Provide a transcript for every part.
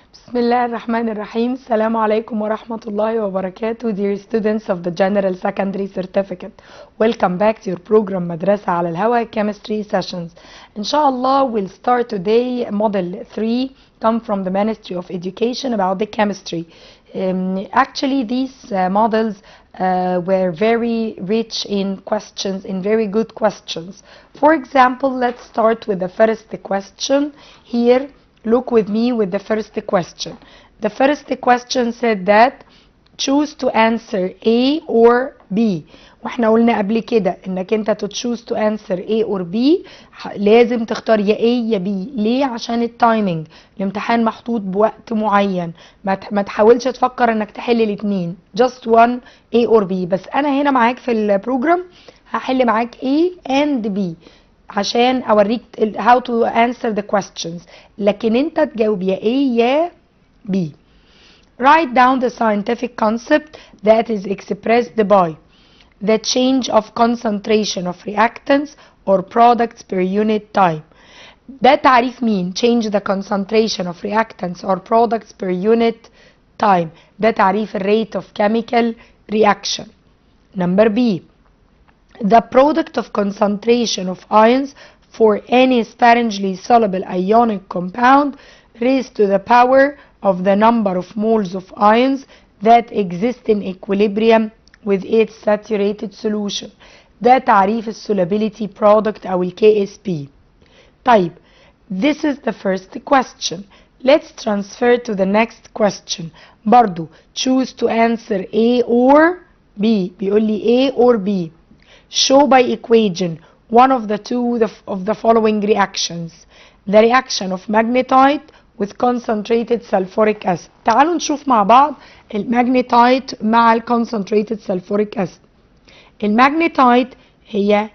بسم الله الرحمن الرحيم السلام عليكم ورحمة الله وبركاته dear students of the General Secondary Certificate welcome back to your program مدرسة على الهواء chemistry sessions إن شاء الله we'll start today model 3 come from the Ministry of Education about the chemistry um, actually these uh, models uh, were very rich in questions in very good questions for example let's start with the first question here Look with me with the first question. The first question said that choose to answer A or B. واحنا قلنا قبل كده انك انت to choose to answer A or B لازم تختار يا A يا B ليه عشان التايمينج الامتحان محطوط بوقت معين ما ما تحاولش تفكر انك تحل الاثنين just one A or B بس انا هنا معاك في البروجرام هحل معاك A and B عشان اوريك how to answer the questions لكن انت تجاوب يا A يا B write down the scientific concept that is expressed by the change of concentration of reactants or products per unit time ده تعريف مين change the concentration of reactants or products per unit time ده تعريف rate of chemical reaction number B the product of concentration of ions for any sparingly soluble ionic compound raised to the power of the number of moles of ions that exist in equilibrium with its saturated solution ده تعريف السولابيليتي product أو ال KSP طيب this is the first question let's transfer to the next question برضو choose to answer A or B بيقول لي A or B show by equation one of the two of the following reactions the reaction of magnetite with concentrated sulfuric acid تعالوا نشوف مع بعض الماجنتايت مع الكونسنتريتد sulfuric acid الماجنتايت هي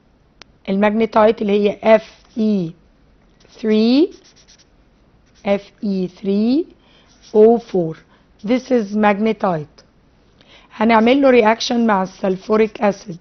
الماجنتايت اللي هي Fe3 Fe3O4 this is magnetite هنعمل له رياكشن مع السلفوريك اسيد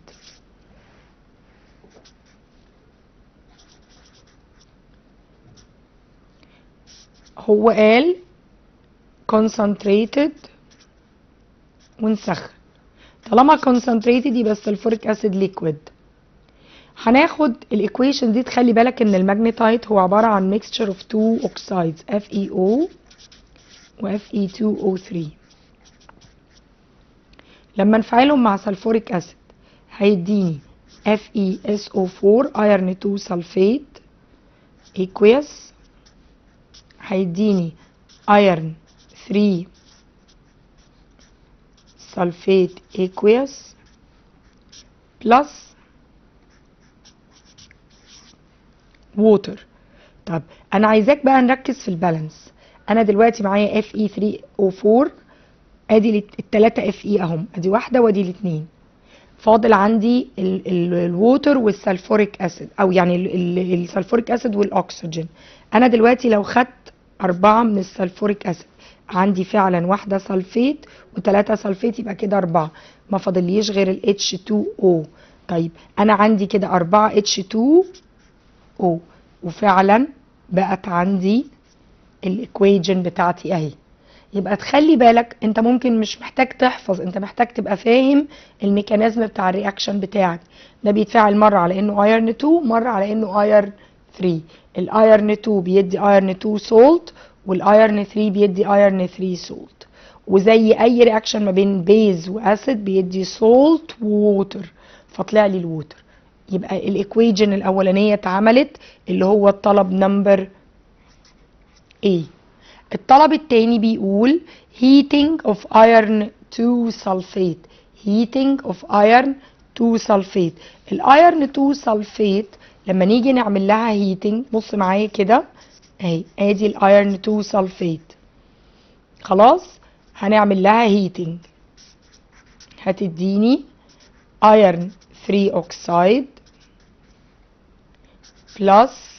هو قال concentrated ونسخن طالما concentrated يبقى السلفوريك اسيد ليكويد هناخد الايكويشن دي تخلي بالك ان الماجنتايت هو عباره عن mixture of two oxides FeO و Fe2O3 لما نفعلهم مع سلفوريك اسيد هيديني FeSO4 iron 2 sulfate aqueous هيديني iron 3 sulfate aqueous plus water طب انا عايزاك بقى نركز في البالانس انا دلوقتي معايا Fe3O4 ادي التلاتة اف اي اهم ادي واحدة وادي الاتنين فاضل عندي الووتر والسلفوريك اسيد او يعني السلفوريك اسيد والاكسجين انا دلوقتي لو خدت أربعة من السلفوريك أسيد عندي فعلا واحدة سلفيت وتلاتة سلفيت يبقى كده أربعة ما فاضليش غير ال H2O طيب أنا عندي كده أربعة H2O وفعلا بقت عندي الإكويجن بتاعتي أهي يبقى تخلي بالك انت ممكن مش محتاج تحفظ انت محتاج تبقى فاهم الميكانيزم بتاع الرياكشن بتاعك ده بيتفاعل مره على انه ايرن 2 مره على انه ايرن 3 الايرن 2 بيدي ايرن 2 سولت والايرن 3 بيدي ايرن 3 سولت وزي اي رياكشن ما بين بيز واسيد بيدي سولت ووتر فطلع لي الووتر يبقى الايكويجن الاولانيه اتعملت اللي هو الطلب نمبر A الطلب التاني بيقول heating of iron 2 sulfate heating of iron 2 sulfate الايرن 2 sulfate لما نيجي نعمل لها هيتنج بص معايا كده اهي ادي الايرن 2 سلفيت خلاص هنعمل لها هيتنج هتديني ايرن 3 اوكسايد بلس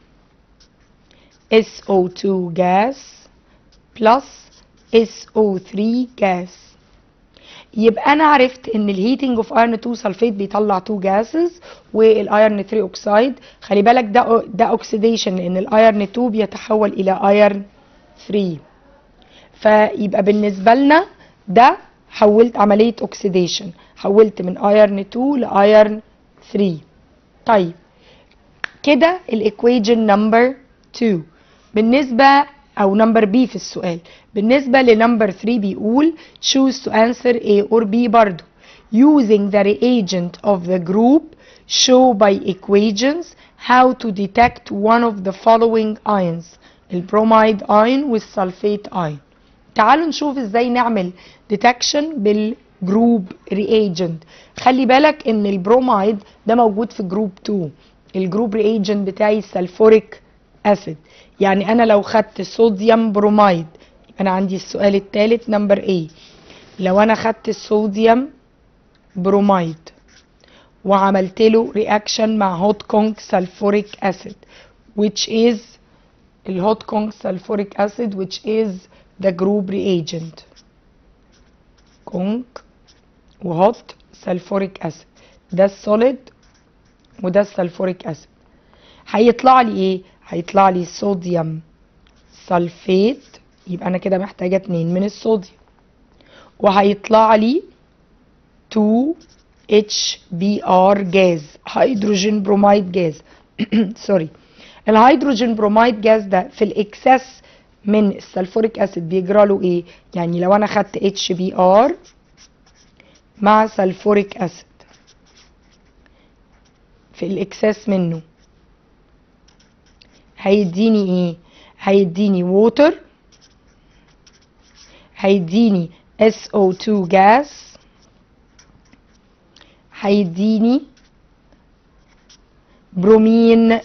SO2 gas بلس SO3 gas يبقى انا عرفت ان الهيتنج اوف ايرن 2 سلفيت بيطلع 2 جاسز والايرن 3 اوكسايد خلي بالك ده ده اوكسيديشن لان الايرن 2 بيتحول الى ايرن 3 فيبقى بالنسبه لنا ده حولت عمليه اوكسيديشن حولت من ايرن 2 لايرن 3 طيب كده الايكويجن نمبر 2 بالنسبه او نمبر بي في السؤال بالنسبه لنمبر 3 بيقول choose to answer A or B برضو using the reagent of the group show by equations how to detect one of the following ions البروميد ion والسلفيت ion تعالوا نشوف ازاي نعمل detection بالجروب reagent خلي بالك ان البروميد ده موجود في جروب 2 الجروب reagent بتاعي السلفوريك اسيد يعني انا لو خدت صوديوم بروميد انا عندي السؤال الثالث نمبر A لو انا خدت الصوديوم بروميد وعملت له رياكشن مع هوت كونج سلفوريك اسيد which is الهوت كونج سلفوريك اسيد which is the group reagent كونج وهوت سلفوريك اسيد ده السوليد وده السلفوريك اسيد هيطلع لي ايه هيطلع لي صوديوم سلفيت يبقى انا كده محتاجه اتنين من الصوديوم وهيطلع لي 2 HBr جاز هيدروجين بروميد جاز سوري الهيدروجين بروميد جاز ده في الاكسس من السلفوريك اسيد بيجرى له ايه يعني لو انا خدت HBr مع سلفوريك اسيد في الاكسس منه هيديني ايه هيديني ووتر هيديني SO2 جاز هيديني برومين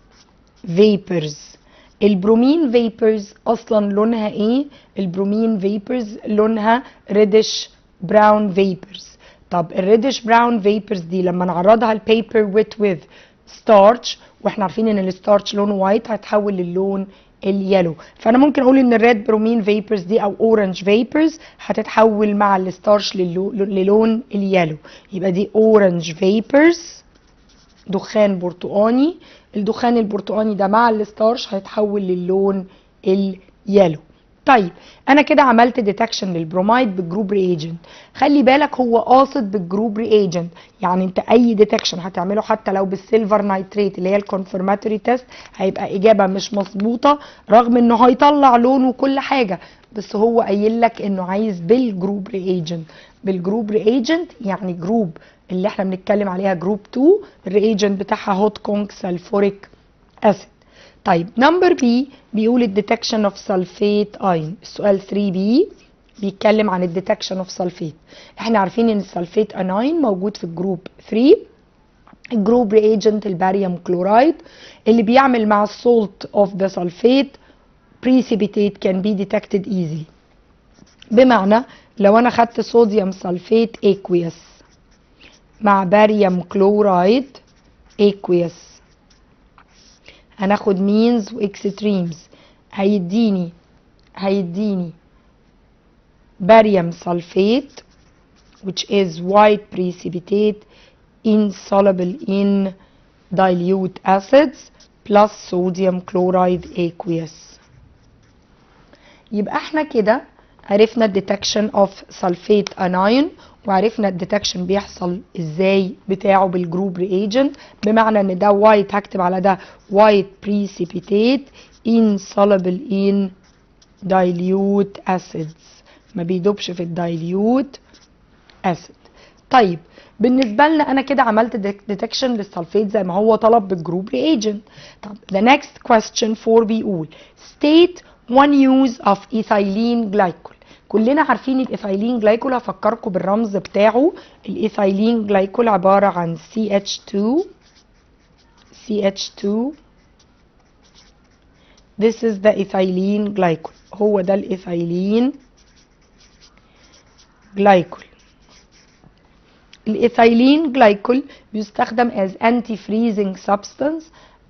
فيبرز البرومين فيبرز اصلا لونها ايه البرومين فيبرز لونها ريدش براون فيبرز طب الريدش براون فيبرز دي لما نعرضها البيبر ويت وذ ستارش واحنا عارفين ان الستارش لونه وايت هتحول للون اليلو فانا ممكن اقول ان الريد برومين فيبرز دي او اورنج فيبرز هتتحول مع الستارش للون اليلو يبقى دي اورنج فيبرز دخان برتقاني الدخان البرتقاني ده مع الستارش هيتحول للون اليلو طيب انا كده عملت ديتكشن للبروميد بالجروب ريجنت خلي بالك هو قاصد بالجروب ريجنت يعني انت اي ديتكشن هتعمله حتى لو بالسيلفر نايتريت اللي هي الكونفرماتوري تيست هيبقى اجابه مش مظبوطه رغم انه هيطلع لون وكل حاجه بس هو قايل لك انه عايز بالجروب ريجنت بالجروب ريجنت يعني جروب اللي احنا بنتكلم عليها جروب 2 الريجنت بتاعها هوت كونج سلفوريك اسيد طيب نمبر بي بيقول الديتكشن اوف سلفيت اين السؤال 3 بي بيتكلم عن الديتكشن اوف سلفيت احنا عارفين ان السلفيت اناين موجود في الجروب 3 الجروب ريجنت الباريوم كلورايد اللي بيعمل مع السولت اوف ذا سلفيت precipitate can be detected easily بمعنى لو انا خدت صوديوم سلفيت aqueous مع باريوم كلورايد aqueous هناخد means واكستريمز هيديني هيديني barium sulfate which is white precipitate insoluble in dilute acids plus sodium chloride aqueous يبقى احنا كده عرفنا الديتكشن اوف سلفيت اناين وعرفنا الديتكشن بيحصل ازاي بتاعه بالجروب ريجنت بمعنى ان ده وايت هكتب على ده وايت بريسيبيتيت insoluble in dilute acids ما بيدوبش في الدايليوت اسيد طيب بالنسبه لنا انا كده عملت ديتكشن للسلفيت زي ما هو طلب بالجروب ريجنت طب the next question 4 بيقول state one use of ethylene glycol كلنا عارفين الايثايلين جلايكول هفكركم بالرمز بتاعه الايثايلين جلايكول عبارة عن CH2 CH2 This is the ethylene glycol هو ده الايثايلين جلايكول الايثايلين جلايكول بيستخدم as anti freezing substance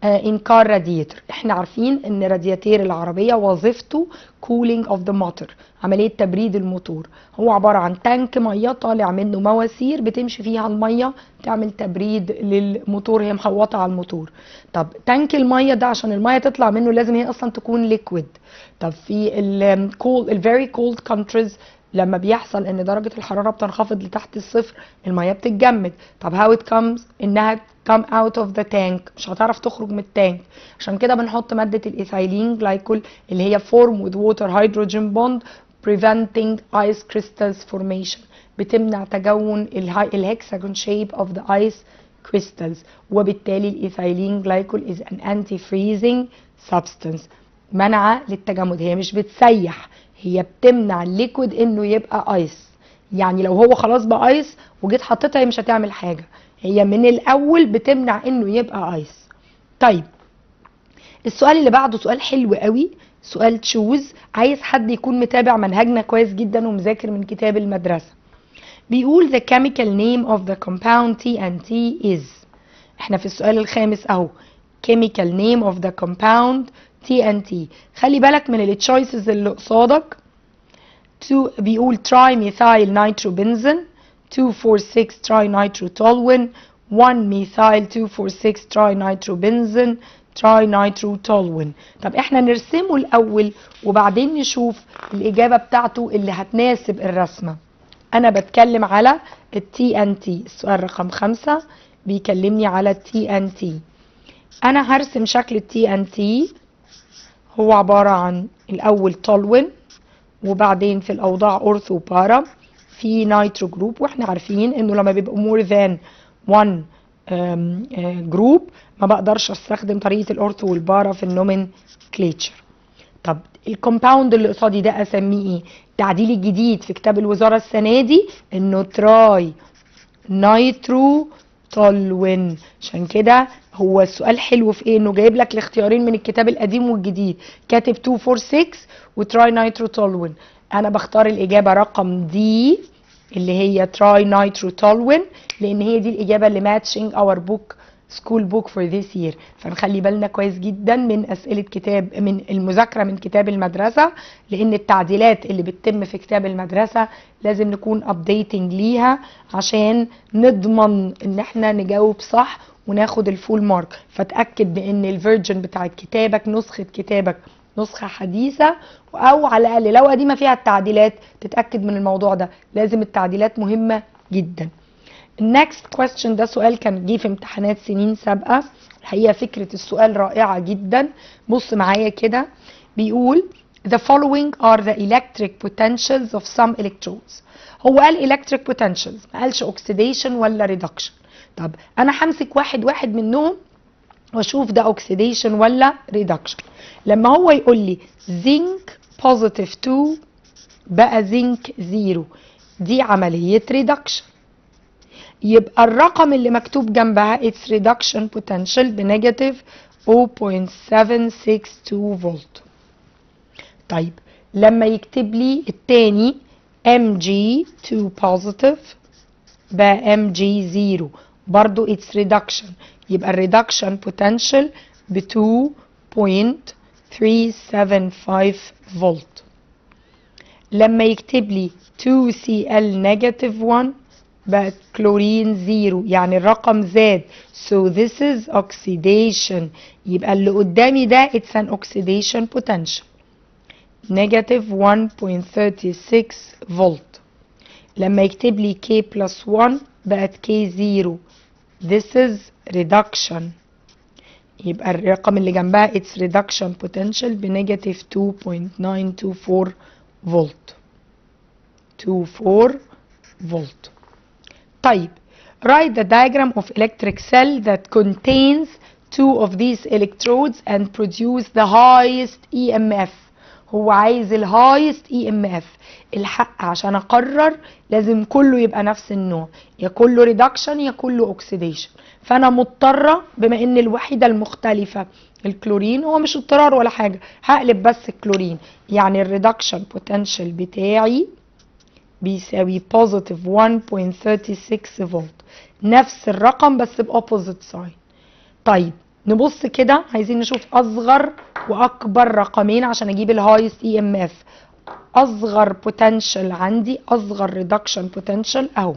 ان كار راديتور احنا عارفين ان رادياتير العربيه وظيفته كولينج اوف ذا موتور عمليه تبريد الموتور هو عباره عن تانك ميه طالع منه مواسير بتمشي فيها الميه تعمل تبريد للموتور هي محوطه على الموتور طب تانك الميه ده عشان الميه تطلع منه لازم هي اصلا تكون ليكويد طب في الكول الفيري كولد كونتريز لما بيحصل ان درجة الحرارة بتنخفض لتحت الصفر المية بتتجمد طب how it comes انها come out of the tank مش هتعرف تخرج من التانك عشان كده بنحط مادة الايثايلين جلايكول اللي هي form with water hydrogen bond preventing ice crystals formation بتمنع تجون الهكساجون shape of the ice crystals وبالتالي الايثايلين جلايكول is an anti-freezing substance منع للتجمد هي مش بتسيح هي بتمنع الليكويد انه يبقى ايس يعني لو هو خلاص بقى ايس وجيت حطيتها هي مش هتعمل حاجه هي من الاول بتمنع انه يبقى ايس طيب السؤال اللي بعده سؤال حلو قوي سؤال تشوز عايز حد يكون متابع منهجنا كويس جدا ومذاكر من كتاب المدرسه بيقول the chemical name of the compound TNT is احنا في السؤال الخامس اهو chemical name of the compound TNT خلي بالك من التشويسز اللي قصادك تو بيقول تراي ميثايل نيتروبنزين 246 تراي نيتروتولوين 1 ميثايل 246 تراي نيتروبنزين تراي نيتروتولوين طب احنا نرسمه الاول وبعدين نشوف الاجابه بتاعته اللي هتناسب الرسمه انا بتكلم على التي ان تي السؤال رقم خمسة بيكلمني على التي ان تي انا هرسم شكل التي ان تي هو عبارة عن الأول تولوين وبعدين في الأوضاع أورثو بارا في نايترو جروب واحنا عارفين انه لما بيبقى مور ذان 1 جروب ما بقدرش استخدم طريقة الأورثو والبارا في النومن كليتشر طب الكومباوند اللي قصادي ده اسميه ايه؟ التعديل الجديد في كتاب الوزارة السنة دي انه تراي نايترو تولوين عشان كده هو السؤال حلو في ايه انه جايب لك الاختيارين من الكتاب القديم والجديد كاتب 246 وتراي نايترو تولوين انا بختار الاجابه رقم دي اللي هي تراي نايترو تولوين لان هي دي الاجابه اللي ماتشنج اور بوك سكول بوك فور ذيس يير فنخلي بالنا كويس جدا من اسئله كتاب من المذاكره من كتاب المدرسه لان التعديلات اللي بتتم في كتاب المدرسه لازم نكون ابديتنج ليها عشان نضمن ان احنا نجاوب صح وناخد الفول مارك فتاكد بان الفيرجن بتاعت كتابك نسخه كتابك نسخه حديثه او على الاقل لو قديمه فيها التعديلات تتاكد من الموضوع ده لازم التعديلات مهمه جدا النكست كويستشن ده سؤال كان جه في امتحانات سنين سابقه الحقيقه فكره السؤال رائعه جدا بص معايا كده بيقول the following are the electric potentials of some electrodes هو قال electric potentials ما قالش oxidation ولا reduction طب انا همسك واحد واحد منهم واشوف ده oxidation ولا reduction لما هو يقول لي zinc positive 2 بقى zinc 0 دي عملية reduction يبقى الرقم اللي مكتوب جنبها its reduction potential بنيجاتيف 0.762 فولت طيب لما يكتب لي التاني Mg2 positive بقى Mg0 برضو its reduction يبقى الريدكشن potential ب 2.375 فولت لما يكتب لي 2Cl negative 1 بقت كلورين زيرو يعني الرقم زاد so this is oxidation يبقى اللي قدامي ده it's an oxidation potential negative 1.36 فولت لما يكتب لي K plus 1 بقت K زيرو this is reduction يبقى الرقم اللي جنبها its reduction potential بنيجاتيف 2.924 فولت 24 فولت طيب write the diagram of electric cell that contains two of these electrodes and produce the highest EMF هو عايز الهايست اي ام اف الحق عشان اقرر لازم كله يبقى نفس النوع يا كله ريدكشن يا كله اوكسيديشن فانا مضطره بما ان الوحيده المختلفه الكلورين هو مش اضطرار ولا حاجه هقلب بس الكلورين يعني الريدكشن بوتنشال بتاعي بيساوي بوزيتيف 1.36 فولت نفس الرقم بس بأوبوزيت ساين طيب نبص كده عايزين نشوف اصغر واكبر رقمين عشان اجيب الهايست اي ام اف اصغر بوتنشال عندي اصغر ريدكشن بوتنشال اهو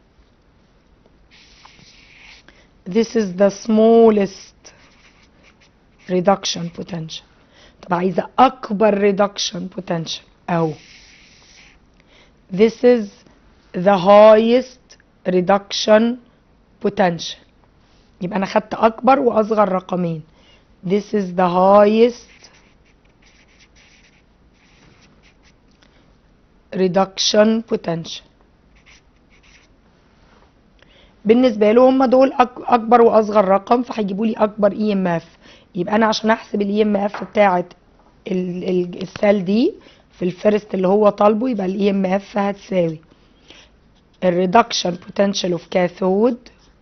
this is the smallest reduction potential طب عايزة أكبر reduction potential أهو this is the highest reduction potential يبقى أنا خدت أكبر وأصغر رقمين this is the highest reduction potential بالنسبه له هم دول أك- اكبر واصغر رقم فهيجيبوا لي اكبر اي ام اف يبقى انا عشان احسب الاي ام اف بتاعه ال- ال- السيل دي في الفيرست اللي هو طالبه يبقى الاي ام اف هتساوي الريدكشن بوتنشال اوف كاثود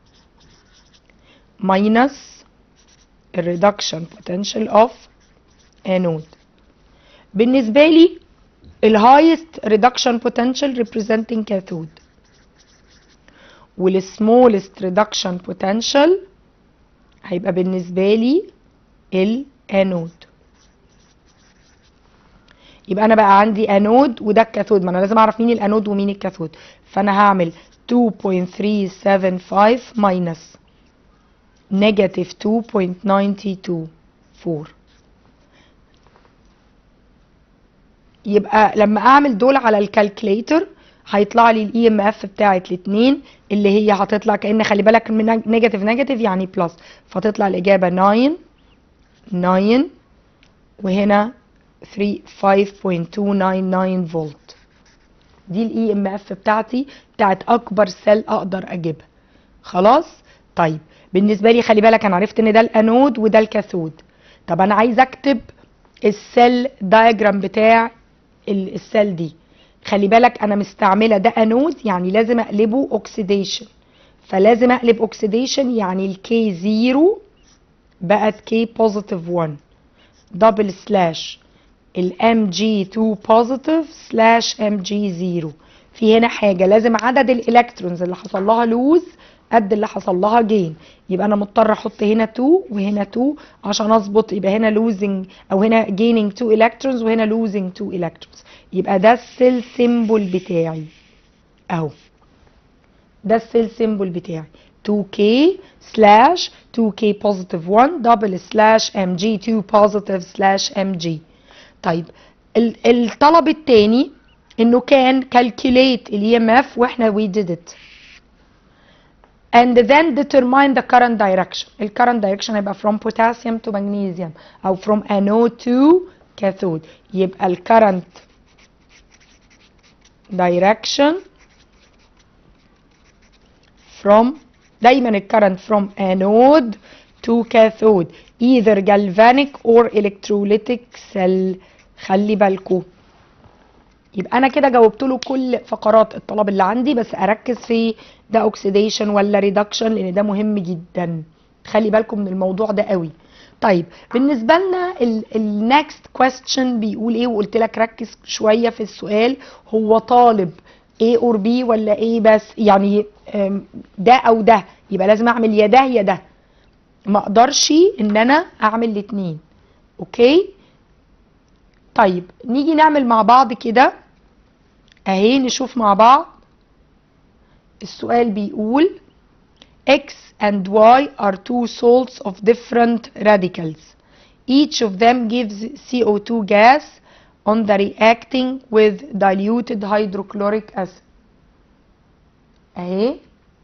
ماينس الريدكشن بوتنشال اوف انود بالنسبه لي الهايست ريدكشن بوتنشال ريبريزنتنج كاثود والسمولست ريدكشن بوتنشال هيبقى بالنسبه لي الانود يبقى انا بقى عندي انود وده الكاثود ما انا لازم اعرف مين الانود ومين الكاثود فانا هعمل 2.375 ماينس نيجاتيف 2.924 يبقى لما اعمل دول على الكالكليتر هيطلع لي الاي ام اف بتاعت الاثنين اللي هي هتطلع كان خلي بالك من نيجاتيف نيجاتيف يعني بلس فتطلع الاجابه 9 9 وهنا 3 5.299 فولت دي الاي ام اف بتاعتي بتاعت اكبر سيل اقدر اجيبها خلاص طيب بالنسبه لي خلي بالك انا عرفت ان ده الانود وده الكاثود طب انا عايز اكتب السيل دايجرام بتاع ال- السيل دي خلي بالك انا مستعمله ده انود يعني لازم اقلبه اوكسيديشن فلازم اقلب اوكسيديشن يعني الكي زيرو بقت كي بوزيتيف 1 دبل سلاش الام جي 2 بوزيتيف سلاش ام جي 0 في هنا حاجه لازم عدد الالكترونز اللي حصل لها لوز قد اللي حصل لها جين يبقى انا مضطر احط هنا 2 وهنا 2 عشان اظبط يبقى هنا لوزنج او هنا gaining 2 الكترونز وهنا losing 2 الكترونز يبقى ده السيل سيمبل بتاعي اهو ده السيل سيمبل بتاعي 2K سلاش 2K بوزيتيف 1 دبل سلاش MG2 بوزيتيف سلاش MG طيب ال- الطلب التاني انه كان calculate ال EMF واحنا we did it and then determine the current direction ال current direction هيبقى from potassium to magnesium او from anode to cathode يبقى ال current direction from دايما ال current from anode to cathode either galvanic or electrolytic cell خلي بالكو يبقى انا كده جاوبت له كل فقرات الطلب اللي عندي بس اركز في ده اوكسيديشن ولا ريدكشن لان ده مهم جدا خلي بالكم من الموضوع ده قوي طيب بالنسبه لنا النكست كويستشن بيقول ايه وقلت لك ركز شويه في السؤال هو طالب A or B ولا A بس يعني أم، ده او ده يبقى لازم اعمل يا ده يا ده ما اقدرش ان انا اعمل الاتنين اوكي طيب نيجي نعمل مع بعض كده اهي نشوف مع بعض السؤال بيقول X and Y are two salts of different radicals. Each of them gives CO2 gas on the reacting with diluted hydrochloric acid. اهي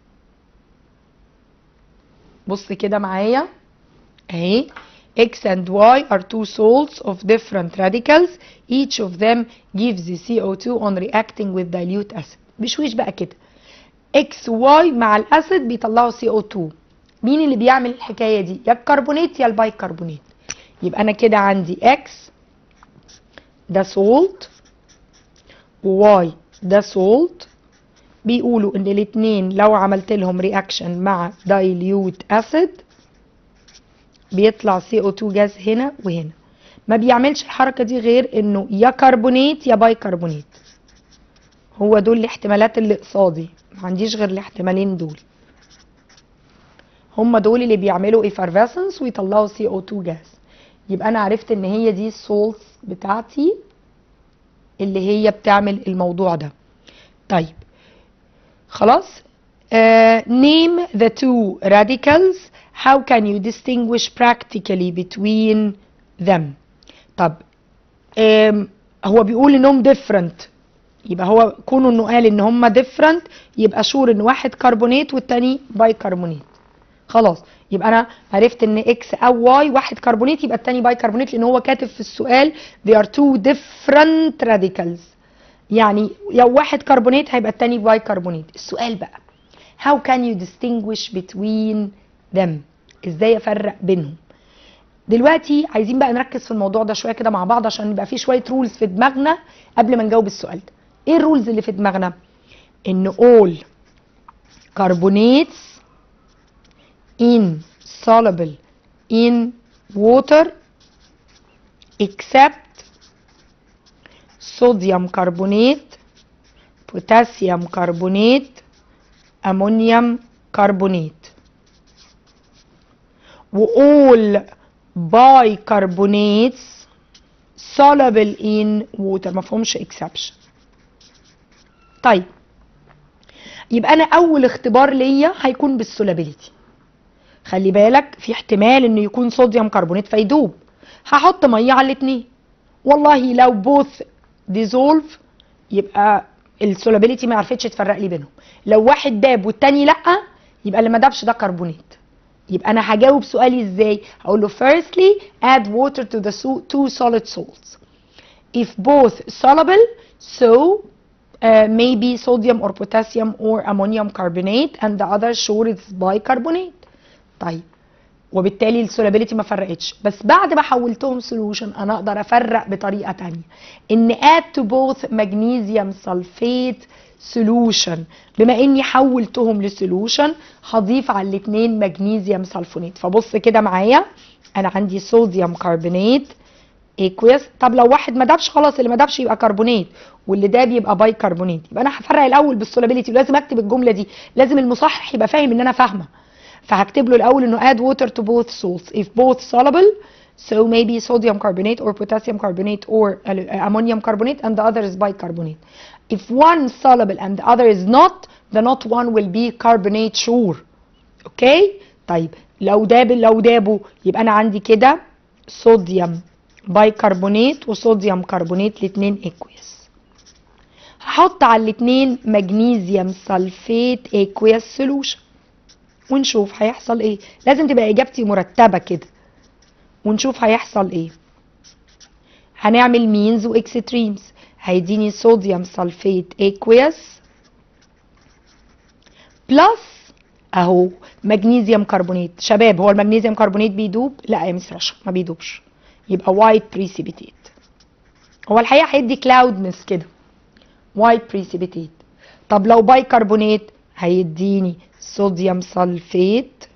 بص كده معايا اهي X and Y are two salts of different radicals. Each of them gives the CO2 on reacting with dilute acid. بشويش بقى كده. X و Y مع الأسيد بيطلعوا CO2. مين اللي بيعمل الحكاية دي؟ يا الكربونات يا البايكربونات. يبقى أنا كده عندي X ده salt و Y ده salt بيقولوا إن الاتنين لو عملت لهم رياكشن مع dilute acid بيطلع CO2 جاز هنا وهنا ما بيعملش الحركة دي غير انه يا كربونات يا بايكربونات هو دول الاحتمالات اللي قصادي ما عنديش غير الاحتمالين دول هم دول اللي بيعملوا effervescence ويطلعوا CO2 جاز يبقى انا عرفت ان هي دي السولتس بتاعتي اللي هي بتعمل الموضوع ده طيب خلاص uh, name the two radicals how can you distinguish practically between them طب um, هو بيقول انهم different يبقى هو كونه انه قال ان هم different يبقى شور ان واحد كربونات والتاني بايكربونات خلاص يبقى انا عرفت ان اكس او واي واحد كربونات يبقى التاني بايكربونات لان هو كاتب في السؤال they are two different radicals يعني لو واحد كربونات هيبقى التاني بايكربونات السؤال بقى how can you distinguish between them ازاي افرق بينهم دلوقتي عايزين بقى نركز في الموضوع ده شويه كده مع بعض عشان يبقى في شويه رولز في دماغنا قبل ما نجاوب السؤال ده ايه الرولز اللي في دماغنا ان all carbonates insoluble in water except sodium carbonate potassium carbonate ammonium carbonate وall bicarbonates soluble in water ما فيهمش exception طيب يبقى انا اول اختبار ليا هيكون بالسولابيليتي خلي بالك في احتمال انه يكون صوديوم كربونات فيدوب هحط ميه على الاتنين والله لو بوث ديزولف يبقى السولابيليتي ما عرفتش تفرق لي بينهم لو واحد داب والتاني لا يبقى اللي ما دابش ده كربونات يبقى انا هجاوب سؤالي ازاي هقول له firstly add water to the two solid salts if both soluble so uh, maybe sodium or potassium or ammonium carbonate and the other sure is bicarbonate طيب وبالتالي السولابيليتي ما فرقتش بس بعد ما حولتهم سولوشن انا اقدر افرق بطريقه تانية ان add to both magnesium sulfate solution بما اني حولتهم لسولوشن هضيف على الاثنين مغنيسيوم سلفونات فبص كده معايا انا عندي صوديوم كربونات اكويس طب لو واحد ما دابش خلاص اللي ما دابش يبقى كربونات واللي داب يبقى باي كربونات يبقى انا هفرق الاول بالسولابيليتي ولازم اكتب الجمله دي لازم المصحح يبقى فاهم ان انا فاهمه فهكتب له الاول انه add water to both salts if both soluble so maybe sodium carbonate or potassium carbonate or ammonium carbonate and the other is bicarbonate if one soluble and the other is not the not one will be carbonate sure اوكي طيب لو داب لو دابوا يبقى انا عندي كده صوديوم بايكربونات وصوديوم كربونات الاثنين اكويس هحط على الاثنين مغنيسيوم سلفيت اكويس سولوشن ونشوف هيحصل ايه لازم تبقى اجابتي مرتبه كده ونشوف هيحصل ايه هنعمل مينز واكستريمز هيديني صوديوم سلفيت اكويس بلس اهو مغنيسيوم كربونات شباب هو المغنيسيوم كربونات بيدوب لا يا مس رشا ما بيدوبش يبقى وايت بريسيبيتيت هو الحقيقه هيدي كلاودنس كده وايت بريسيبيتيت طب لو باي كربونات هيديني صوديوم سلفيت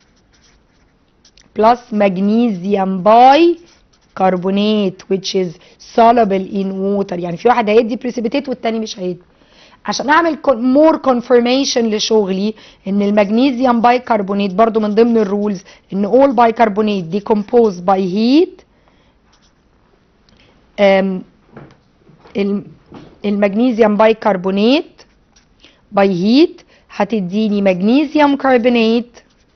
بلس magnesium باي كربونات which is soluble in water يعني في واحد هيدي precipitate والتاني مش هيدي عشان اعمل more confirmation لشغلي ان المغنيسيوم باي كربونات برضو من ضمن الرولز ان all bicarbonate decompose by heat المغنيسيوم باي كربونات باي هيت هتديني مغنيسيوم كربونات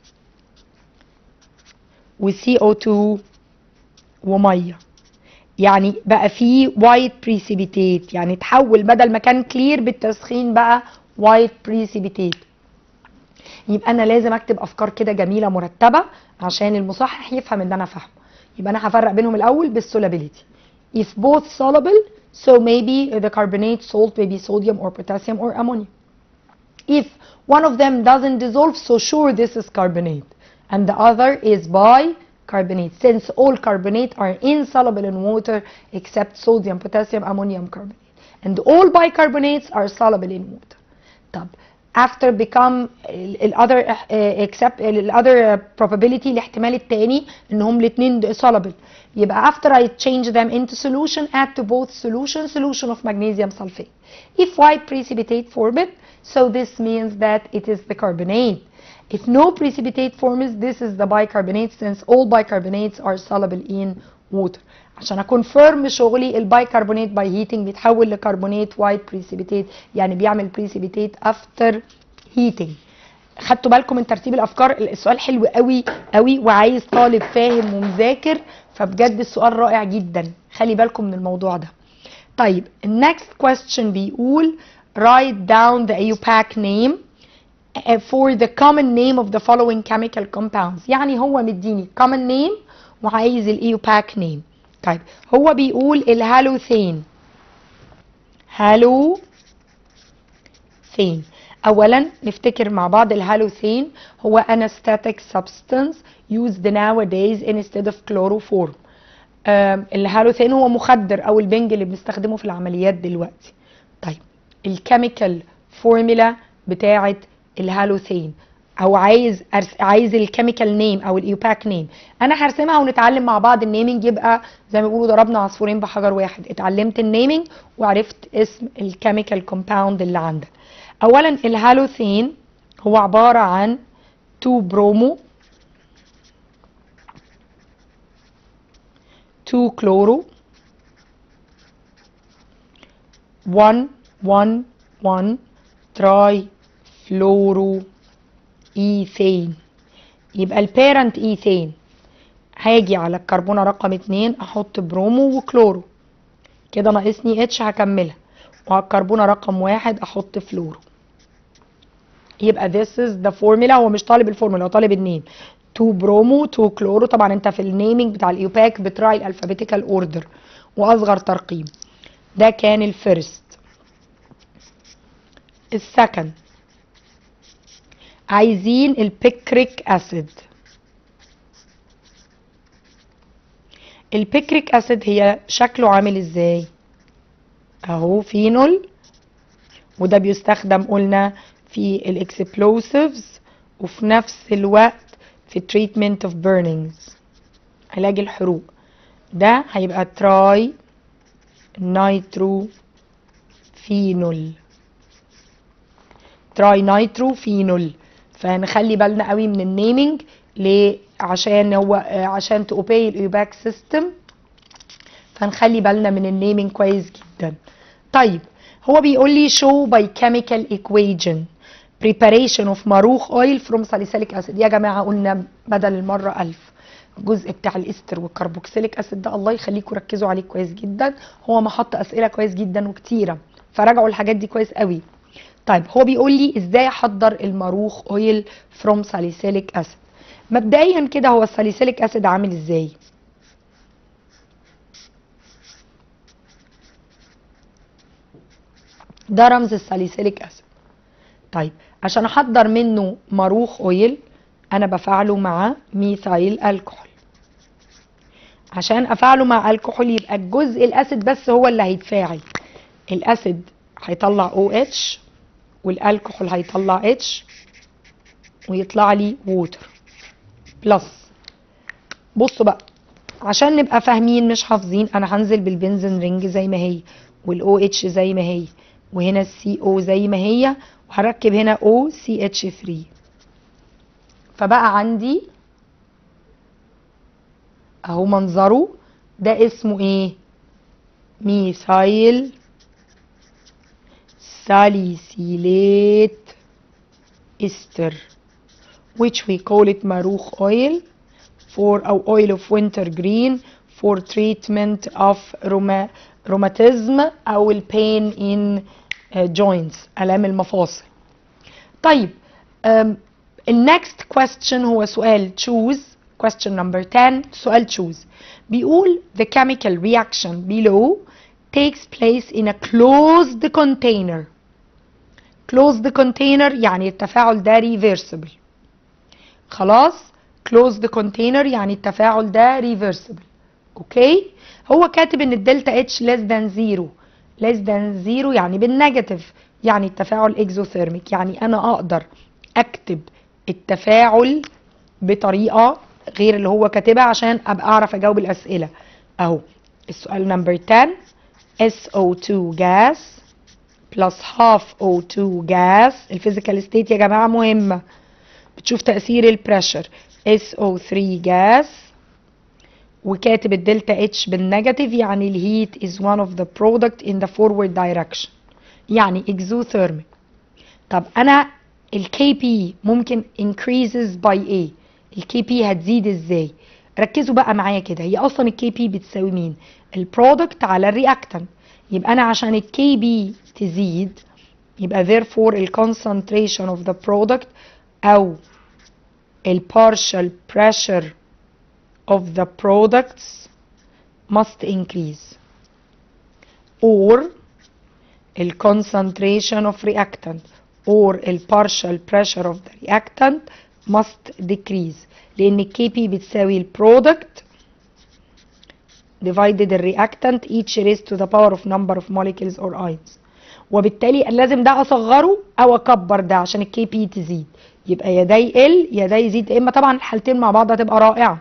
و CO2 وميه يعني بقى فيه وايت بريسيبيتيت يعني تحول بدل ما كان كلير بالتسخين بقى وايت بريسيبيتيت يبقى انا لازم اكتب افكار كده جميله مرتبه عشان المصحح يفهم ان انا فاهمه يبقى انا هفرق بينهم الاول بالسولابيليتي if both soluble so maybe the carbonate salt may be sodium or potassium or ammonia if one of them doesn't dissolve so sure this is carbonate and the other is bicarbonate since all carbonate are insoluble in water except sodium potassium ammonium carbonate and all bicarbonates are soluble in water طب after become ال other uh, except ال other probability الاحتمال الثاني انهم الاثنين soluble يبقى after I change them into solution add to both solution solution of magnesium sulfate if white precipitate formed So this means that it is the carbonate. If no precipitate forms, this is the bicarbonate since all bicarbonates are soluble in water. عشان اكونفيرم شغلي البايكربونات باي هيتنج بيتحول لكربونات وايت بريسيبيتيت يعني بيعمل بريسيبيتيت افتر هيتنج خدتوا بالكم من ترتيب الافكار السؤال حلو قوي قوي وعايز طالب فاهم ومذاكر فبجد السؤال رائع جدا خلي بالكم من الموضوع ده طيب النكست question بيقول write down the AUPAC name for the common name of the following chemical compounds يعني هو مديني common name وعايز ال AUPAC name طيب هو بيقول الهالوثين هالو ثين اولا نفتكر مع بعض الهالوثين هو anesthetic substance used nowadays instead of chloroform الهالوثين هو مخدر او البنج اللي بنستخدمه في العمليات دلوقتي طيب الكيميكال فورمولا بتاعه الهالوثين او عايز أرس... عايز الكيميكال نيم او الايوباك نيم انا هرسمها ونتعلم مع بعض النيمنج يبقى زي ما بيقولوا ضربنا عصفورين بحجر واحد اتعلمت النيمنج وعرفت اسم الكيميكال كومباوند اللي عندك اولا الهالوثين هو عباره عن 2 برومو 2 كلورو 1 1 1 تراي فلورو ايثين يبقى البيرنت ايثين هاجي على الكربونه رقم 2 احط برومو وكلورو كده ناقصني اتش هكملها وعلى الكربونه رقم واحد احط فلورو يبقى this is the formula هو مش طالب الفورمولا هو طالب النيم 2 برومو 2 كلورو طبعا انت في النيمنج بتاع الايوباك بتراعي الالفابيتيكال اوردر واصغر ترقيم ده كان الفيرست السكند عايزين البيكريك اسيد البيكريك اسيد هي شكله عامل ازاي اهو فينول وده بيستخدم قلنا في الاكسبلوسيفز وفي نفس الوقت في treatment of burnings علاج الحروق ده هيبقى تراي نايترو فينول تراي نايترو فينول فنخلي بالنا قوي من النيمينج ليه عشان هو عشان تأوبي الايوباك سيستم فنخلي بالنا من النيمينج كويس جدا طيب هو بيقول لي show by chemical equation preparation of ماروخ oil from salicylic acid يا جماعه قلنا بدل المره ألف الجزء بتاع الاستر والكربوكسيليك اسيد ده الله يخليكم ركزوا عليه كويس جدا هو محط اسئله كويس جدا وكتيره فراجعوا الحاجات دي كويس قوي طيب هو بيقول لي ازاي احضر الماروخ اويل فروم ساليسيليك اسيد مبدئيا كده هو الساليسيليك اسيد عامل ازاي ده رمز الساليسيليك اسيد طيب عشان احضر منه ماروخ اويل انا بفعله مع ميثايل الكحول عشان افعله مع الكحول يبقى الجزء الاسيد بس هو اللي هيتفاعل الاسيد هيطلع OH والالكحول هيطلع H ويطلع لي ووتر بلس بصوا بقى عشان نبقى فاهمين مش حافظين انا هنزل بالبنزين رينج زي ما هي والاو اتش زي ما هي وهنا السي او زي ما هي وهركب هنا او سي اتش 3 فبقى عندي اهو منظره ده اسمه ايه ميثايل ساليسيليت استر which we call it maruch oil for or oil of winter green for treatment of rheuma, rheumatism او ال pain in uh, joints الام المفاصل طيب um, النكست question هو سؤال choose question number 10 سؤال choose بيقول the chemical reaction below takes place in a closed container closed container يعني التفاعل ده reversible خلاص closed container يعني التفاعل ده reversible اوكي هو كاتب ان الدلتا اتش less than zero less than zero يعني بالنيجاتيف يعني التفاعل اكزوثيرميك يعني انا اقدر اكتب التفاعل بطريقه غير اللي هو كاتبها عشان ابقى اعرف اجاوب الاسئله اهو السؤال نمبر 10 SO2 gas plus half O2 gas الفيزيكال ستيت يا جماعة مهمة بتشوف تأثير البريشر SO3 gas وكاتب الدلتا اتش بالنيجاتيف يعني الهيت is one of the product in the forward direction يعني exothermic طب انا الكي بي ممكن increases by ايه الكي بي هتزيد ازاي ركزوا بقى معايا كده هي اصلا الكي بي بتساوي مين البرودكت على الرياكتنت يبقى انا عشان الكي بي تزيد يبقى therefore ال concentration of the product او ال partial pressure of the products must increase or ال concentration of reactant or ال partial pressure of the reactant must decrease لأن الكي بي بتساوي ال product divided ال reactant each raised to the power of number of molecules or ions وبالتالي لازم ده اصغره او اكبر ده عشان الكي بي تزيد يبقى يا ده يقل يا ده يزيد اما طبعا الحالتين مع بعض هتبقى رائعه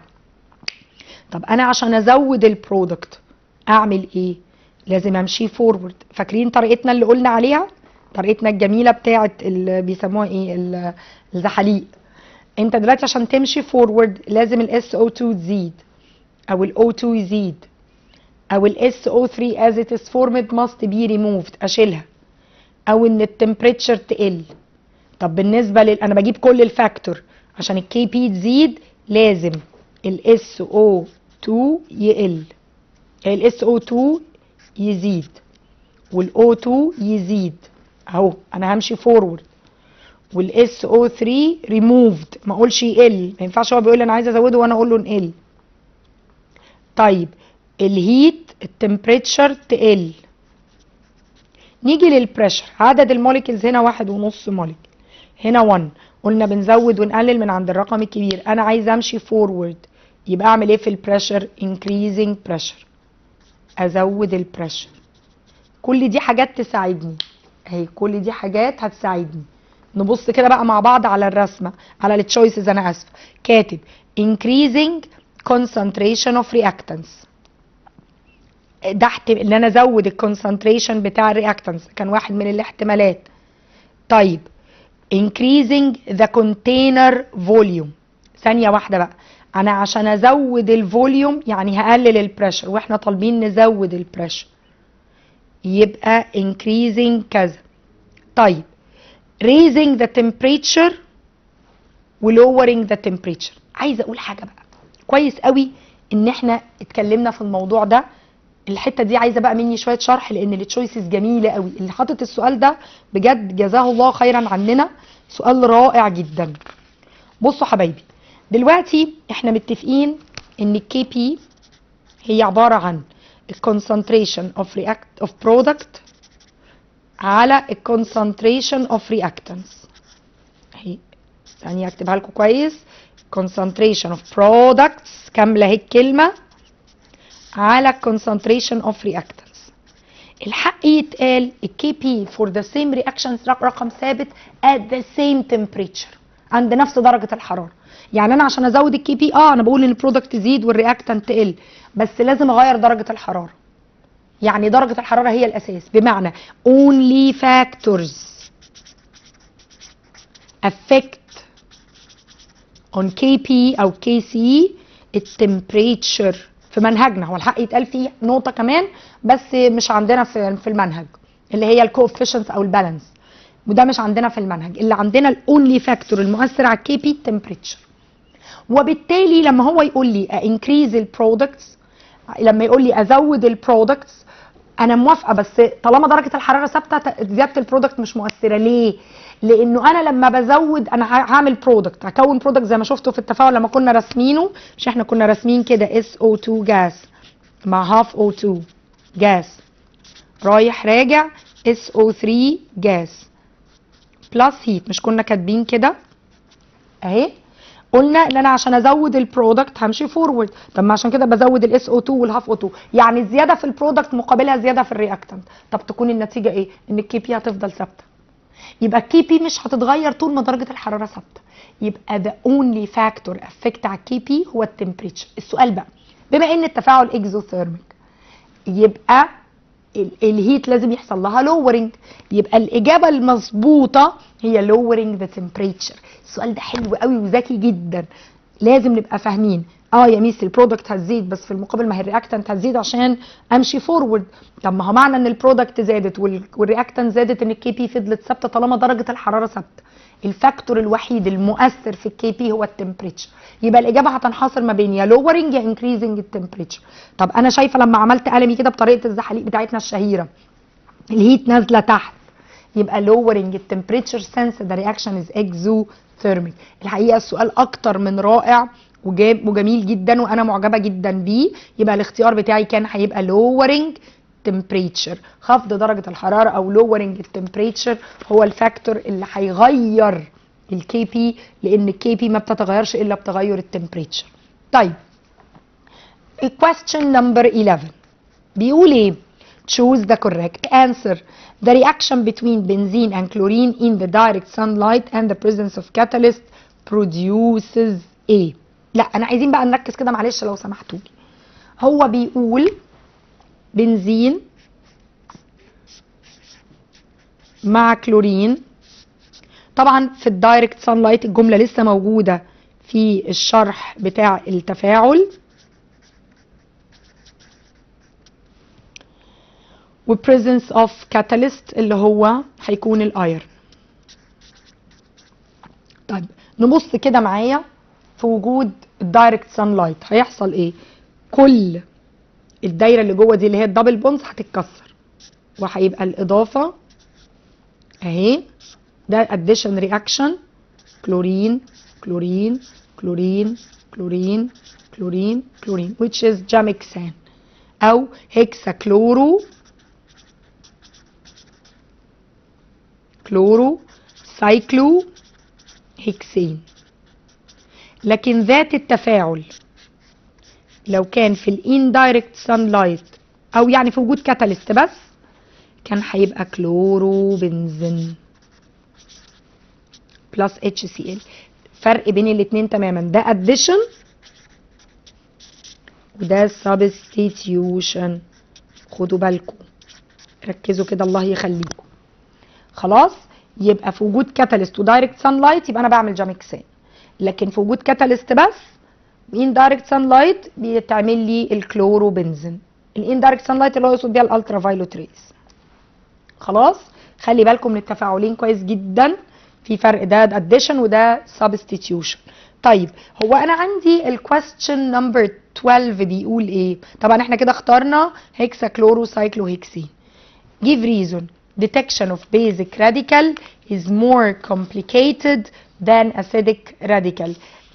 طب انا عشان ازود البرودكت اعمل ايه لازم امشي فورورد فاكرين طريقتنا اللي قلنا عليها طريقتنا الجميله بتاعه اللي بيسموها ايه ال- الزحاليق انت دلوقتي عشان تمشي فورورد لازم الاس او 2 تزيد او الاو 2 يزيد او الاس او 3 as it is formed must be removed اشيلها او ان التمبريتشر تقل طب بالنسبه لل انا بجيب كل الفاكتور عشان الكي بي تزيد لازم الاس او 2 يقل الاس او 2 يزيد والاو 2 يزيد اهو انا همشي فورورد والاس او 3 ريموفد ما اقولش يقل ما ينفعش هو بيقول لي انا عايز ازوده وانا اقول له نقل طيب الهيت التمبريتشر تقل نيجي للبريشر عدد الموليكيولز هنا واحد ونص موليكيول هنا 1 قلنا بنزود ونقلل من عند الرقم الكبير انا عايز امشي فورورد يبقى اعمل ايه في البريشر increasing pressure ازود البريشر كل دي حاجات تساعدني اهي كل دي حاجات هتساعدني نبص كده بقى مع بعض على الرسمه على التشويسز انا اسفه كاتب increasing concentration of reactants ده احت- ان انا ازود الكونسنتريشن بتاع الرياكتنس كان واحد من الاحتمالات طيب increasing the container volume ثانية واحدة بقى انا عشان ازود الفوليوم يعني هقلل البريشر واحنا طالبين نزود البريشر يبقى increasing كذا طيب raising the temperature و lowering the temperature عايزه اقول حاجه بقى كويس قوي ان احنا اتكلمنا في الموضوع ده الحته دي عايزه بقى مني شويه شرح لان التشويسز جميله قوي اللي حاطط السؤال ده بجد جزاه الله خيرا عننا سؤال رائع جدا بصوا حبايبي دلوقتي احنا متفقين ان الكي بي هي عباره عن الكونسنتريشن اوف رياكت اوف برودكت على الكونسنتريشن اوف رياكتنس اهي ثانيه اكتبها لكم كويس concentration of products كامله اهي الكلمه على concentration of reactants الحق يتقال الكي بي for the same reactions رق- رقم ثابت at the same temperature عند نفس درجة الحرارة يعني انا عشان ازود الكي بي اه انا بقول ان البرودكت يزيد والرياكتنت تقل بس لازم اغير درجة الحرارة يعني درجة الحرارة هي الاساس بمعنى only factors affect on KP او KC التمبريتشر في منهجنا هو الحق يتقال فيه نقطة كمان بس مش عندنا في في المنهج اللي هي الكوفيشنت او البالانس وده مش عندنا في المنهج اللي عندنا الاونلي فاكتور المؤثر على الكي بي التمبريتشر وبالتالي لما هو يقول لي انكريز البرودكتس لما يقول لي ازود البرودكتس انا موافقه بس طالما درجه الحراره ثابته ت- زياده البرودكت مش مؤثره ليه لانه انا لما بزود انا ه- هعمل برودكت هكون برودكت زي ما شفتوا في التفاعل لما كنا راسمينه مش احنا كنا راسمين كده SO2 جاس مع هاف O2 جاس رايح راجع SO3 جاس بلس هيت مش كنا كاتبين كده اهي قلنا ان انا عشان ازود البرودكت همشي فورورد طب ما عشان كده بزود الاس او 2 والهاف او 2 يعني الزياده في البرودكت مقابلها زياده في الرياكتنت طب تكون النتيجه ايه ان الكي بي هتفضل ثابته يبقى الكي بي مش هتتغير طول ما درجه الحراره ثابته يبقى the only factor affect على الكي بي هو التمبريتشر السؤال بقى بما ان التفاعل اكزوثيرميك يبقى ال- الهيت لازم يحصل لها lowering يبقى الإجابة المظبوطة هي lowering the temperature السؤال ده حلو قوي وذكي جدا لازم نبقى فاهمين اه يا ميس البرودكت هتزيد بس في المقابل ما هي الرياكتنت هتزيد عشان امشي فورورد طب ما هو معنى ان البرودكت زادت وال- والرياكتنت زادت ان الكي بي فضلت ثابته طالما درجه الحراره ثابته الفاكتور الوحيد المؤثر في الكي بي هو التمبريتشر يبقى الاجابه هتنحصر ما بين يا لورنج يا انكريزنج التمبريتشر طب انا شايفه لما عملت قلمي كده بطريقه الزحاليق بتاعتنا الشهيره الهيت نازله تحت يبقى lowering the temperature since the reaction is exothermic الحقيقه السؤال اكتر من رائع وجاب وجميل جدا وانا معجبه جدا بيه يبقى الاختيار بتاعي كان هيبقى lowering temperature خفض درجه الحراره او lowering التمبريتشر هو الفاكتور اللي هيغير الكي بي لان الكي بي ما بتتغيرش الا بتغير التمبريتشر طيب question number 11 بيقول ايه choose the correct answer the reaction between benzene and chlorine in the direct sunlight and the presence of catalyst produces ايه لا انا عايزين بقى نركز كده معلش لو سمحتوا لي هو بيقول بنزين مع كلورين طبعا في الدايركت سان لايت الجمله لسه موجوده في الشرح بتاع التفاعل و presence of catalyst اللي هو هيكون الايرن طيب نبص كده معايا في وجود الدايركت سان لايت هيحصل ايه كل الدايره اللي جوه دي اللي هي الدبل بونز هتتكسر وهيبقى الاضافه اهي ده addition reaction كلورين كلورين كلورين كلورين كلورين كلورين which is جامكسان او هيكساكلورو كلورو سايكلو هيكسين لكن ذات التفاعل لو كان في الاندايركت سان لايت او يعني في وجود كاتاليست بس كان هيبقى كلورو بنزين بلس اتش سي ال فرق بين الاثنين تماما ده اديشن وده سبستيتيوشن خدوا بالكم ركزوا كده الله يخليكم خلاص يبقى في وجود كاتاليست ودايركت سان لايت يبقى انا بعمل جامكسان لكن في وجود كاتاليست بس اندايركت سان لايت بيتعمل لي الكلورو بنزين الاندايركت سان لايت اللي هو يقصد بيها الالترا فايلوت ريز خلاص خلي بالكم من التفاعلين كويس جدا في فرق ده اديشن وده سبستيتيوشن طيب هو انا عندي الكويستشن نمبر 12 بيقول ايه طبعا احنا كده اخترنا هيكسا كلورو سايكلو هيكسين give reason detection of basic radical is more complicated than acidic radical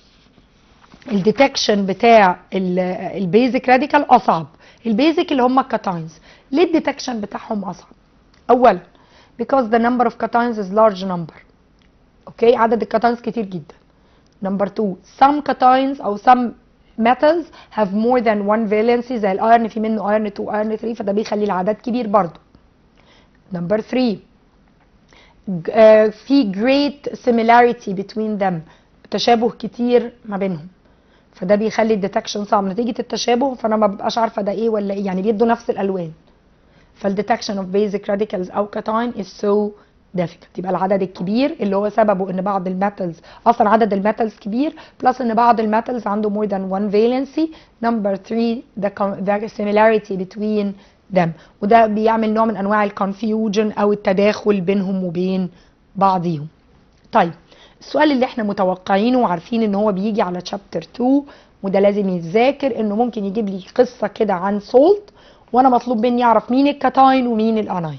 الديتكشن بتاع البيزك راديكال اصعب البيزك اللي هم الكاتاينز ليه الديتكشن بتاعهم اصعب اولا because the number of cations is large number اوكي عدد الكاتاينز كتير جدا number two some cations او some metals have more than one valency زي الايرن في منه ايرن 2 ايرن 3 فده بيخلي العدد كبير برضو number 3 uh, في great similarity between them تشابه كتير ما بينهم فده بيخلي الديتكشن صعب نتيجه التشابه فانا ما ببقاش عارفه ده ايه ولا ايه يعني بيدوا نفس الالوان فالديتكشن اوف بيزك راديكالز او كاتاين از سو difficult يبقى العدد الكبير اللي هو سببه ان بعض الميتالز اصلا عدد الميتالز كبير بلس ان بعض الميتالز عنده more than one valency number 3 the, the similarity between them وده بيعمل نوع من انواع الكونفيوجن او التداخل بينهم وبين بعضيهم طيب السؤال اللي احنا متوقعينه وعارفين ان هو بيجي على شابتر 2 وده لازم يتذاكر انه ممكن يجيب لي قصه كده عن سولت وانا مطلوب مني اعرف مين الكاتاين ومين الاناين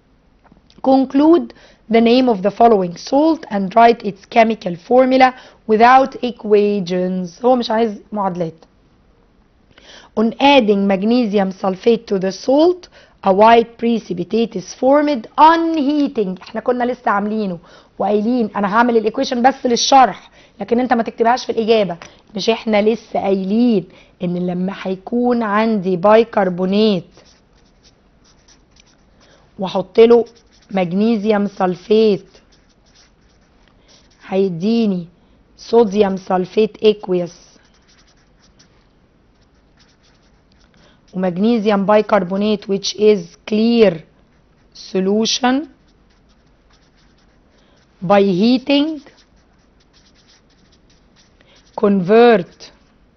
conclude the name of the following salt and write its chemical formula without equations هو مش عايز معادلات on adding magnesium sulfate to the salt a white precipitate is formed on heating احنا كنا لسه عاملينه وقايلين انا هعمل الايكويشن بس للشرح لكن انت ما تكتبهاش في الاجابه مش احنا لسه قايلين ان لما هيكون عندي بايكربونات واحط له مغنيسيوم سلفيت هيديني صوديوم سلفيت اكويس ومغنيسيوم بايكربونات which is clear solution by heating convert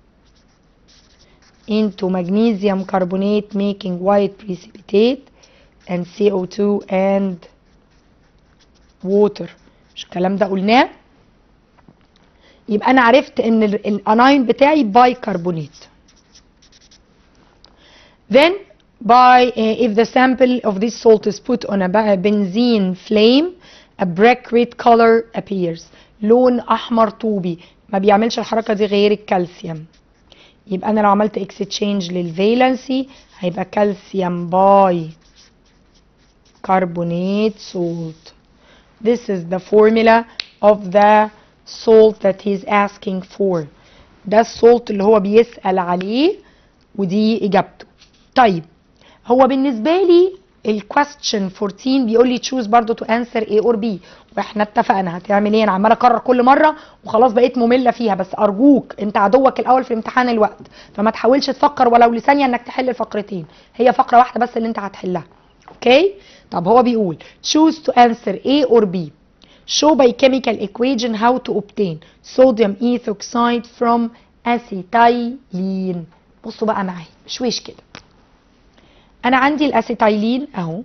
into magnesium carbonate making white precipitate and CO2 and water مش الكلام ده قلناه يبقى انا عرفت ان ال- الاناين بتاعي بايكربونات then by uh, if the sample of this salt is put on a ba- benzene flame a brick red color appears لون احمر طوبي ما بيعملش الحركه دي غير الكالسيوم يبقى انا لو عملت اكستشينج للفالنسي هيبقى كالسيوم باي carbonate salt this is the formula of the salt that he's asking for ده السولت اللي هو بيسأل عليه ودي اجابته طيب هو بالنسبة لي الكويستشن 14 بيقول لي تشوز برضو تو انسر A اور B واحنا اتفقنا هتعمل ايه انا عماله اكرر كل مره وخلاص بقيت ممله فيها بس ارجوك انت عدوك الاول في الامتحان الوقت فما تحاولش تفكر ولو لثانيه انك تحل الفقرتين هي فقره واحده بس اللي انت هتحلها اوكي طب هو بيقول choose to answer A or B show by chemical equation how to obtain sodium ethoxide from acetylene بصوا بقى معايا شويش كده انا عندي الاسيتايلين اهو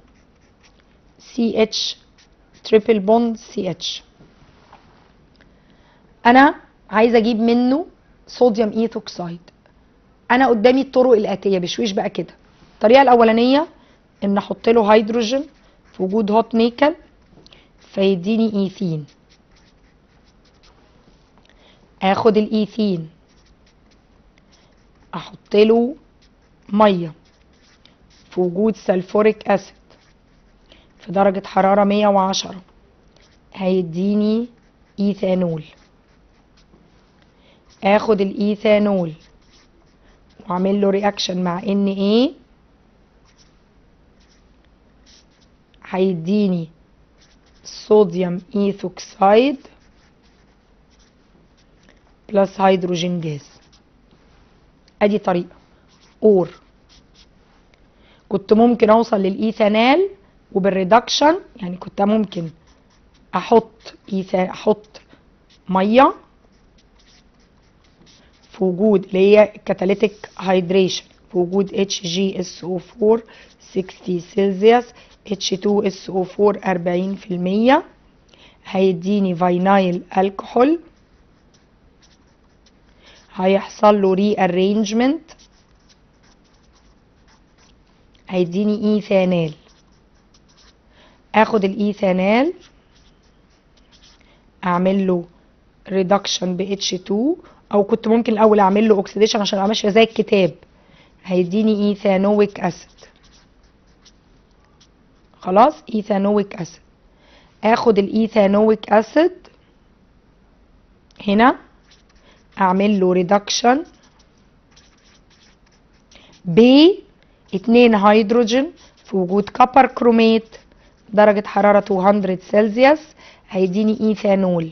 CH تريبل بوند CH انا عايزه اجيب منه صوديوم ايثوكسايد انا قدامي الطرق الاتيه بشويش بقى كده الطريقه الاولانيه ان احط له هيدروجين في وجود هوت نيكل فيديني ايثين اخد الايثين احط له ميه في وجود سلفوريك اسيد في درجة حرارة 110 هيديني ايثانول اخد الايثانول واعمل له رياكشن مع ان ايه هيديني صوديوم ايثوكسايد بلس هيدروجين جاز ادي طريقة اور كنت ممكن اوصل للايثانال وبالريدكشن يعني كنت ممكن احط إيثا احط ميه في وجود اللي هي كاتاليتيك هيدريشن في وجود HgSO4 60 سلسيوس H2SO4 40% هيديني فاينايل الكحول هيحصل له ري ارينجمنت هيديني ايثانال اخد الايثانال اعمل له ريدكشن ب H2 او كنت ممكن الاول اعمل له اوكسيديشن عشان ابقى ماشيه زي الكتاب هيديني ايثانويك اسيد خلاص ايثانويك اسيد اخد الايثانويك اسيد هنا اعمل له ريدكشن ب 2 هيدروجين في وجود كبر كرومات درجة حرارة 200 سلسيوس هيديني ايثانول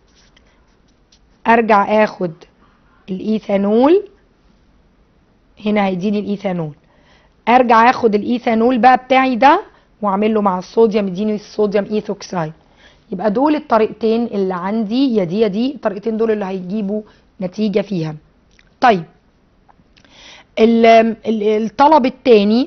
ارجع اخد الايثانول هنا هيديني الايثانول ارجع اخد الايثانول بقى بتاعي ده واعمل له مع الصوديوم يديني الصوديوم ايثوكسايد يبقى دول الطريقتين اللي عندي يا دي يا دي الطريقتين دول اللي هيجيبوا نتيجة فيها طيب ال- ال- الطلب التاني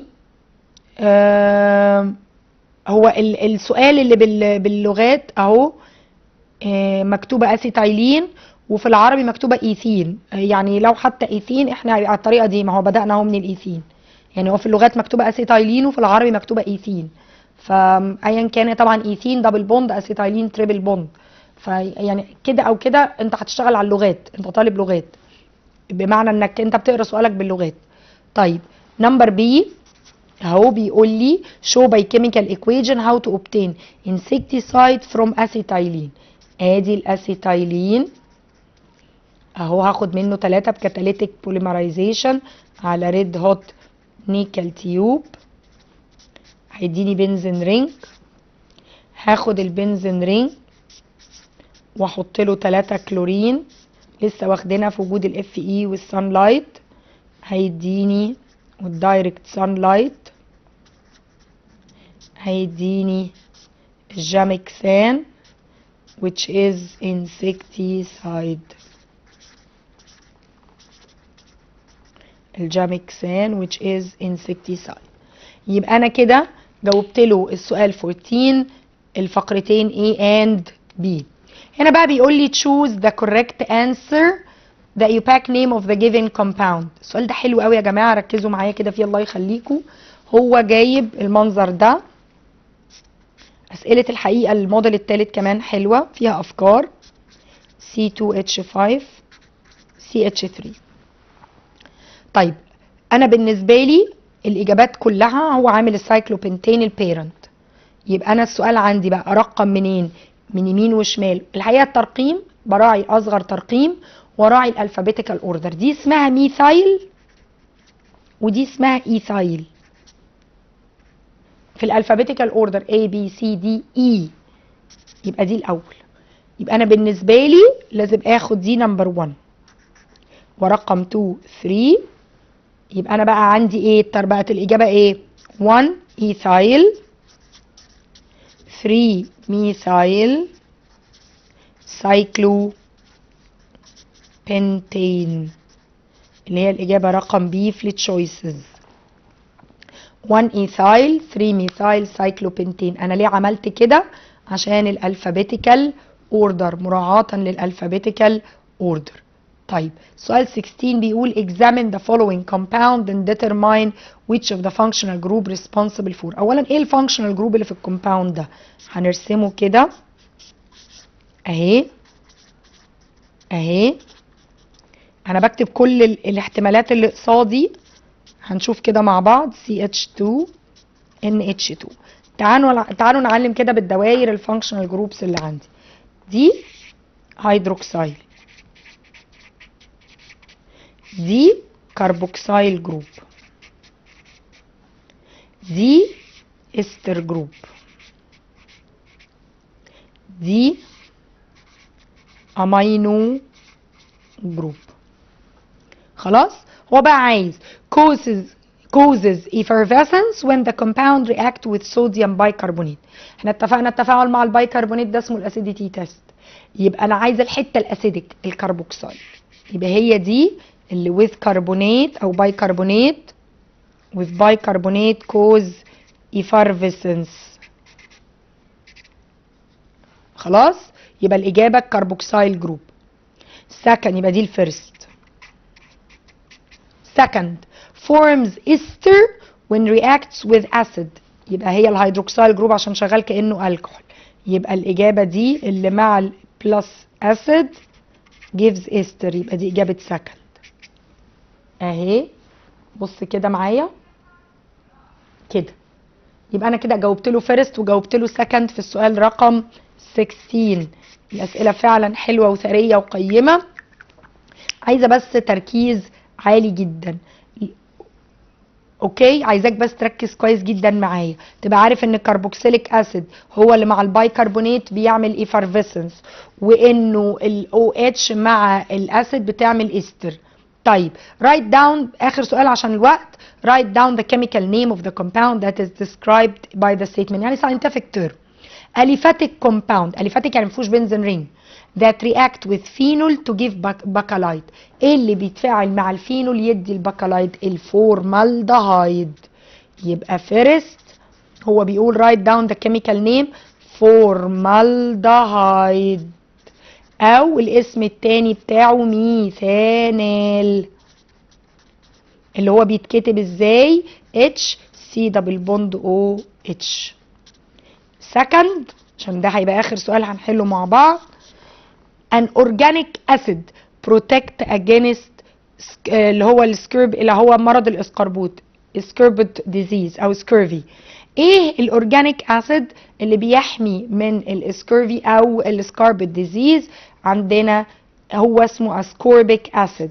آم، هو ال- السؤال اللي بال- باللغات اهو آه، مكتوبة اسيتايلين وفي العربي مكتوبة ايثين آه، يعني لو حتى ايثين احنا على الطريقة دي ما هو بدأنا اهو من الايثين يعني هو في اللغات مكتوبة اسيتايلين وفي العربي مكتوبة ايثين فايا كان طبعا ايثين دبل بوند اسيتايلين تريبل بوند فيعني كده او كده انت هتشتغل على اللغات انت طالب لغات بمعنى انك انت بتقرا سؤالك باللغات طيب نمبر بي اهو بيقول لي show by chemical equation how to obtain insecticide from acetylene ادي الاسيتايلين اهو هاخد منه 3 بكاتاليتيك بوليمرايزيشن على ريد هوت نيكل تيوب هيديني بنزين رينج هاخد البنزين رينج واحط له 3 كلورين لسه واخدينها في وجود الاف اي والسان لايت هيديني والدايركت sunlight هيديني الجامكسان which is insecticide الجامكسان which is insecticide يبقى انا كده جاوبت له السؤال 14 الفقرتين A and B هنا بقى بيقول لي choose the correct answer the UPAC name of the given compound السؤال ده حلو قوي يا جماعه ركزوا معايا كده فيه الله يخليكم هو جايب المنظر ده اسئله الحقيقه الموديل الثالث كمان حلوه فيها افكار C2H5 CH3 طيب انا بالنسبه لي الاجابات كلها هو عامل السايكلوبنتين البيرنت يبقى انا السؤال عندي بقى ارقم منين من يمين وشمال الحقيقه الترقيم براعي اصغر ترقيم وراعي الالفابيتيكال اوردر دي اسمها ميثايل ودي اسمها ايثايل في الالفابيتيكال اوردر A B C D E يبقى دي الاول يبقى انا بالنسبه لي لازم اخد دي نمبر 1 ورقم 2 3 يبقى انا بقى عندي ايه بقت الاجابه ايه 1 ايثايل 3 ميثايل سايكلو بنتين اللي هي الإجابة رقم بي في التشويسز 1 ايثايل 3 ميثايل سايكلوبنتين أنا ليه عملت كده عشان الألفابيتيكال اوردر مراعاة للألفابيتيكال اوردر طيب سؤال 16 بيقول examine the following compound and determine which of the functional group responsible for اولا ايه الفانكشنال جروب اللي في الكومباوند ده هنرسمه كده اهي اهي انا بكتب كل ال- الاحتمالات اللي قصادي هنشوف كده مع بعض CH2 NH2 تعالوا تعالوا نعلم كده بالدوائر الفانكشنال جروبس اللي عندي دي هيدروكسيل دي كربوكسيل جروب دي استر جروب دي امينو جروب خلاص هو بقى عايز causes causes effervescence when the compound react with sodium bicarbonate احنا اتفقنا التفاعل مع البايكربونات ده اسمه الاسيديتي تيست يبقى انا عايزه الحته الاسيديك الكربوكسيل يبقى هي دي اللي with carbonate او bicarbonate with bicarbonate cause effervescence خلاص يبقى الإجابة الكربوكسيل جروب second يبقى دي الفيرست second forms ester when reacts with acid يبقى هي الهيدروكسيل جروب عشان شغال كأنه الكحول يبقى الإجابة دي اللي مع البلس acid gives ester يبقى دي إجابة second أهي بص كده معايا كده يبقى أنا كده جاوبت له فيرست وجاوبت له second في السؤال رقم 16 الأسئلة فعلا حلوة وثرية وقيمة عايزة بس تركيز عالي جدا اوكي عايزاك بس تركز كويس جدا معايا تبقى عارف ان الكربوكسيليك اسيد هو اللي مع البايكربونات بيعمل ايفرفيسنس وانه الاو اتش مع الاسيد بتعمل استر طيب write down اخر سؤال عشان الوقت write down the chemical name of the compound that is described by the statement يعني scientific term aliphatic compound aliphatic يعني مفيهوش بنزين رينج that react with phenol to give bakelite ايه اللي بيتفاعل مع الفينول يدي الباكلايت الفورمالدهايد يبقى first هو بيقول write down the chemical name فورمالدهايد او الاسم التاني بتاعه ميثانال اللي هو بيتكتب ازاي اتش سي دبل بوند او اتش second عشان ده هيبقى اخر سؤال هنحله مع بعض an organic acid protect against sk- آه، اللي هو السكيرب اللي هو مرض الاسقربوط سكيربت ديزيز او سكيرفي ايه الاورجانيك اسيد اللي بيحمي من السكيرفي او السكاربت ديزيز عندنا هو اسمه اسكوربيك اسيد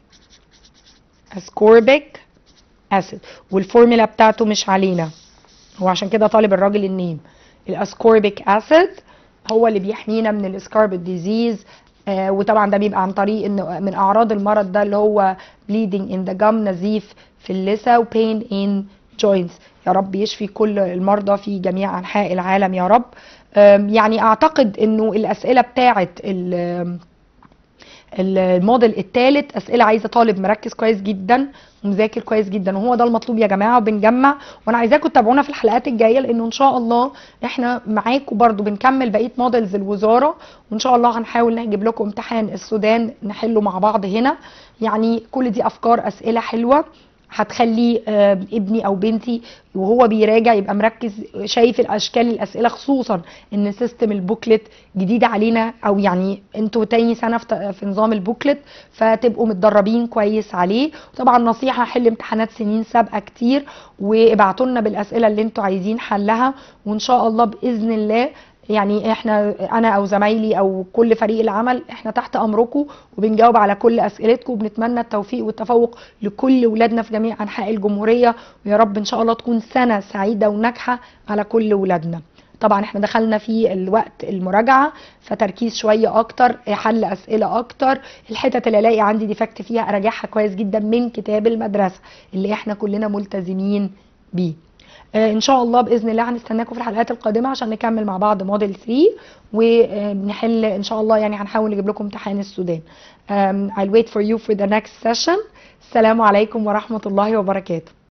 اسكوربيك اسيد والفورمولا بتاعته مش علينا هو عشان كده طالب الراجل النيم الاسكوربيك اسيد هو اللي بيحمينا من الاسكاربت ديزيز آه، وطبعا ده بيبقى عن طريق انه من اعراض المرض ده اللي هو bleeding in the gum نزيف في اللثه و pain in joints يا رب يشفي كل المرضى في جميع انحاء العالم يا رب آم، يعني اعتقد انه الاسئله بتاعه ال- الموديل الثالث اسئله عايزه طالب مركز كويس جدا ومذاكر كويس جدا وهو ده المطلوب يا جماعه وبنجمع وانا عايزاكم تتابعونا في الحلقات الجايه لانه ان شاء الله احنا معاكم برضو بنكمل بقيه موديلز الوزاره وان شاء الله هنحاول نجيب لكم امتحان السودان نحله مع بعض هنا يعني كل دي افكار اسئله حلوه هتخلي آه، ابني او بنتي وهو بيراجع يبقى مركز شايف الاشكال الاسئله خصوصا ان سيستم البوكلت جديد علينا او يعني انتوا تاني سنه في في نظام البوكلت فتبقوا متدربين كويس عليه وطبعا نصيحه حل امتحانات سنين سابقه كتير وابعتوا لنا بالاسئله اللي انتوا عايزين حلها وان شاء الله باذن الله يعني احنا انا او زمايلي او كل فريق العمل احنا تحت امركم وبنجاوب على كل اسئلتكم وبنتمنى التوفيق والتفوق لكل ولادنا في جميع انحاء الجمهوريه ويا رب ان شاء الله تكون سنه سعيده وناجحه على كل ولادنا طبعا احنا دخلنا في الوقت المراجعه فتركيز شويه اكتر حل اسئله اكتر الحتت اللي الاقي عندي ديفكت فيها اراجعها كويس جدا من كتاب المدرسه اللي احنا كلنا ملتزمين بيه آه، ان شاء الله باذن الله هنستناكم في الحلقات القادمه عشان نكمل مع بعض موديل 3 ونحل ان شاء الله يعني هنحاول نجيب لكم امتحان السودان um, I'll wait for you for the next session السلام عليكم ورحمه الله وبركاته